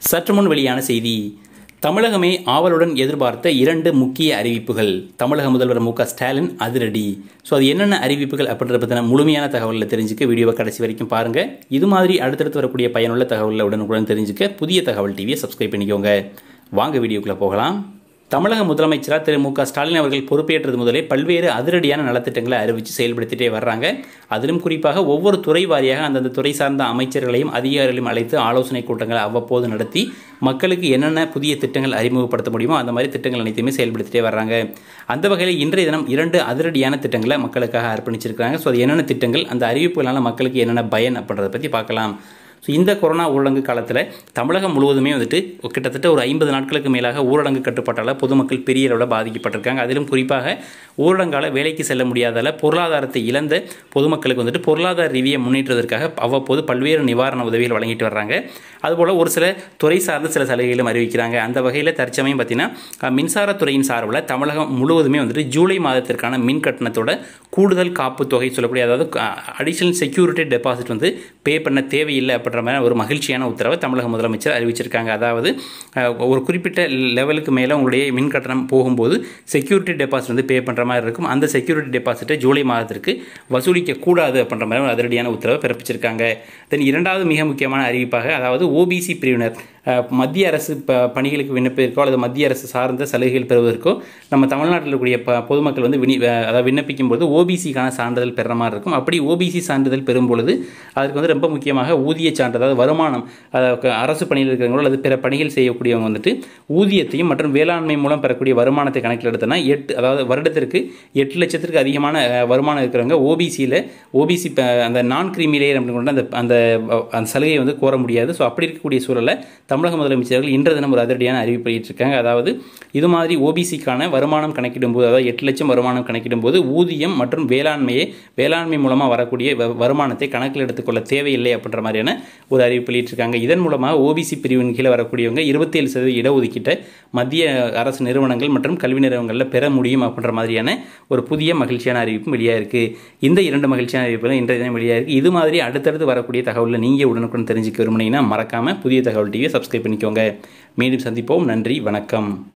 சற்று முன் வெளியான செய்தி தமிழகமே ஆவலுடன் எதிர்பார்த்த இரண்டு முக்கிய அறிவிப்புகள் தமிழக முதல்வர் மு க ஸ்டாலின் அதிரடி ஸோ அது என்னென்ன அறிவிப்புகள் அப்படின்றத பற்றின முழுமையான தகவலில் தெரிஞ்சுக்க வீடியோவை கடைசி வரைக்கும் பாருங்கள் இது மாதிரி அடுத்தடுத்து வரக்கூடிய பயனுள்ள தகவலில் உடனுக்குடன் தெரிஞ்சுக்க புதிய தகவல் டிவியை சப்ஸ்கிரைப் பண்ணிக்கோங்க வாங்க வீடியோக்குள்ளே போகலாம் தமிழக முதலமைச்சராக திரு மு க ஸ்டாலின் அவர்கள் பொறுப்பேற்றது முதலே பல்வேறு அதிரடியான நலத்திட்டங்களை அறிவித்து செயல்படுத்திட்டே வர்றாங்க அதிலும் குறிப்பாக ஒவ்வொரு துறை வாரியாக அந்தந்த துறை சார்ந்த அமைச்சர்களையும் அதிகாரிகளையும் அழைத்து ஆலோசனை கூட்டங்களை அவ்வப்போது நடத்தி மக்களுக்கு என்னென்ன புதிய திட்டங்கள் அறிமுகப்படுத்த முடியுமோ அந்த மாதிரி திட்டங்கள் அனைத்தையுமே செயல்படுத்திட்டே வர்றாங்க அந்த வகையில் இன்றைய தினம் இரண்டு அதிரடியான திட்டங்களை மக்களுக்காக அர்ப்பணிச்சிருக்கிறாங்க ஸோ அது என்னென்ன திட்டங்கள் அந்த அறிவிப்புகளால் மக்களுக்கு என்னென்ன பயன் அப்படின்றத பற்றி பார்க்கலாம் ஸோ இந்த கொரோனா ஊரடங்கு காலத்தில் தமிழகம் முழுவதுமே வந்துட்டு கிட்டத்தட்ட ஒரு ஐம்பது நாட்களுக்கு மேலாக ஊரடங்கு கட்டுப்பாட்டால் பொதுமக்கள் பெரிய அளவில் பாதிக்கப்பட்டிருக்காங்க அதிலும் குறிப்பாக ஊரடங்கால் வேலைக்கு செல்ல முடியாதால் பொருளாதாரத்தை இழந்த பொதுமக்களுக்கு வந்துட்டு பொருளாதார ரீதியை முன்னேற்றுவதற்காக அவ்வப்போது பல்வேறு நிவாரண உதவிகள் வழங்கிட்டு வர்றாங்க அதுபோல் ஒரு சில துறை சார்ந்த சில சலுகைகளும் அறிவிக்கிறாங்க அந்த வகையில் தற்சமயம் பார்த்தீங்கன்னா மின்சாரத்துறையின் சார்பில் தமிழகம் முழுவதுமே வந்துட்டு ஜூலை மாதத்திற்கான மின் கட்டணத்தோட கூடுதல் காப்பு தொகை சொல்லக்கூடிய அதாவது அடிஷனல் செக்யூரிட்டி டெபாசிட் வந்து பே பண்ண தேவையில்லை அப்படின்ற மாதிரி ஒரு மகிழ்ச்சியான உத்தரவை தமிழக முதலமைச்சர் அறிவிச்சிருக்காங்க அதாவது ஒரு குறிப்பிட்ட லெவலுக்கு மேலே உங்களுடைய மின் கட்டணம் போகும்போது செக்யூரிட்டி டெபாசிட் வந்து பே பண்ணுற மாதிரி இருக்கும் அந்த செக்யூரிட்டி டெபாசிட்டை ஜூலை மாதத்திற்கு வசூலிக்க கூடாது அப்படின்ற மாதிரி ஒரு அதிரடியான உத்தரவை பிறப்பிச்சிருக்காங்க தென் இரண்டாவது மிக முக்கியமான அறிவிப்பாக அதாவது ஓபிசி பிரிவினர் மத்திய அரசு ப பணிகளுக்கு விண்ணப்பிக்கோ அல்லது மத்திய அரசு சார்ந்த சலுகைகள் பெறுவதற்கோ நம்ம தமிழ்நாட்டில் இருக்கக்கூடிய ப பொதுமக்கள் வந்து வினி அதாவது விண்ணப்பிக்கும் போது ஓபிசிக்கான சான்றிதழ் பெற மாதிரி இருக்கும் அப்படி ஓபிசி சான்றிதழ் பெறும் பொழுது அதற்கு வந்து ரொம்ப முக்கியமாக ஊதிய சான்று அதாவது வருமானம் அதாவது அரசு பணியில் இருக்கிறவங்களோ அல்லது பிற பணிகள் செய்யக்கூடியவங்க வந்துட்டு ஊதியத்தையும் மற்றும் வேளாண்மை மூலம் பெறக்கூடிய வருமானத்தை கணக்கில் எடுத்தோன்னா எட்டு அதாவது வருடத்திற்கு எட்டு லட்சத்திற்கு அதிகமான வருமானம் இருக்கிறவங்க ஓபிசியில் ஓபிசி அந்த நான் கிரீமி லேயர் அப்படின்னு கொண்டு அந்த அந்த அந்த சலுகையை வந்து கோர முடியாது ஸோ அப்படி இருக்கக்கூடிய சூழலில் தமிழக முதலமைச்சர்கள் இன்று தினம் ஒரு அதிரடியான அறிவிப்பு வெளியிட்டிருக்காங்க அதாவது இது மாதிரி ஓபிசிக்கான வருமானம் கணக்கிடும் போது அதாவது எட்டு லட்சம் வருமானம் கணக்கிடும் போது ஊதியம் மற்றும் வேளாண்மையை வேளாண்மை மூலமாக வரக்கூடிய வருமானத்தை கணக்கில் எடுத்துக்கொள்ள தேவையில்லை அப்படின்ற மாதிரியான ஒரு அறிவிப்பு வெளியிட்டிருக்காங்க இதன் மூலமாக ஓபிசி பிரிவின் கீழே வரக்கூடியவங்க இருபத்தேழு சதவீத இடஒதுக்கீட்டை மத்திய அரசு நிறுவனங்கள் மற்றும் கல்வி நிறுவனங்களில் பெற முடியும் அப்படின்ற மாதிரியான ஒரு புதிய மகிழ்ச்சியான அறிவிப்பும் வெளியாக இருக்குது இந்த இரண்டு மகிழ்ச்சியான அறிவிப்புகளும் இன்றைய தினம் வெளியாக இருக்குது இது மாதிரி அடுத்தடுத்து வரக்கூடிய தகவலில் நீங்கள் உடனுக்குடன் தெரிஞ்சுக்க விரும்புனீங்கன்னா மறக்காமல் புதிய தகவல் டிவியை சப்ஸ்கிரைப் பண்ணிக்கோங்க மீண்டும் சந்திப்போம் நன்றி வணக்கம்